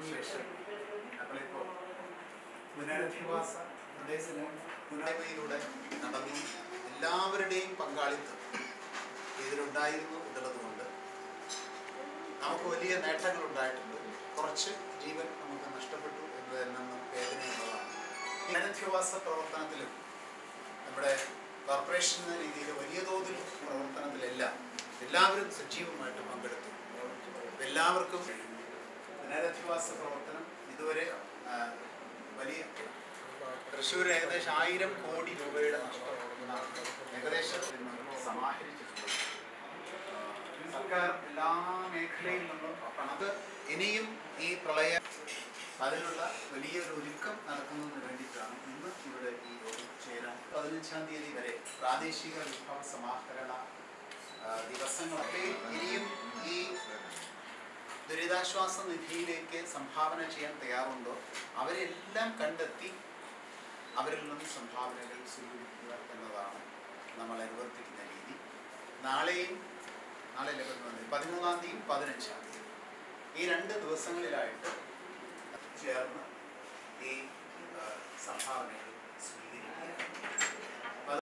ശേഷം നമ്മളിപ്പോൾ പുനരധിവാസ പ്രദേശത്തിന് പുനരമയിലൂടെ നടന്നു എല്ലാവരുടെയും പങ്കാളിത്തം ഇതിലുണ്ടായിരുന്നു എന്നുള്ളതുകൊണ്ട് നമുക്ക് വലിയ നേട്ടങ്ങൾ ഉണ്ടായിട്ടുണ്ട് കുറച്ച് ജീവൻ നമുക്ക് നഷ്ടപ്പെട്ടു എന്നതിൽ നിന്നും വേദനയുള്ളതാണ് പുനരധിവാസ പ്രവർത്തനത്തിലും നമ്മുടെ കോർപ്പറേഷൻ എന്ന രീതിയിൽ വലിയ തോതിൽ പ്രവർത്തനത്തിലെല്ലാം എല്ലാവരും സജീവമായിട്ട് പങ്കെടുത്തു എല്ലാവർക്കും പുനരധിവാസ പ്രവർത്തനം ഇതുവരെ ആ, വലിയ തൃശ്ശൂർ ഏകദേശം ആയിരം കോടി രൂപയുടെ നഷ്ടമാണ് ഏകദേശം സമാഹരിച്ചിട്ടുണ്ട് ആ, സർക്കാർ എല്ലാ മേഖലയിൽ നിന്നും പണത് ഇനിയും ഈ പ്രളയ അതിനുള്ള വലിയൊരു ഒരുക്കം നടത്തുന്നതിന് വേണ്ടിയിട്ടാണ് ഇന്ന് ഇവിടെ ഈ യോഗം ചേരാൻ പതിനഞ്ചാം തീയതി വരെ പ്രാദേശിക വിഭവ സമാഹരണ ആ, ദിവസങ്ങളൊക്കെ ഇനിയും ഈ ദുരിതാശ്വാസ നിധിയിലേക്ക് സംഭാവന ചെയ്യാൻ തയ്യാറുണ്ടോ അവരെല്ലാം കണ്ടെത്തി അവരിൽ നിന്നും സംഭാവനകൾ സ്വീകരിക്കുക എന്നതാണ് നമ്മൾ അനുവർത്തിക്കുന്ന രീതി നാളെയും നാളെ പതിമൂന്നാം തീയതിയും പതിനഞ്ചാം തീയതി ഈ രണ്ട് ദിവസങ്ങളിലായിട്ട് ചേർന്ന് ഈ ആ, സംഭാവനകൾ സ്വീകരിക്കുക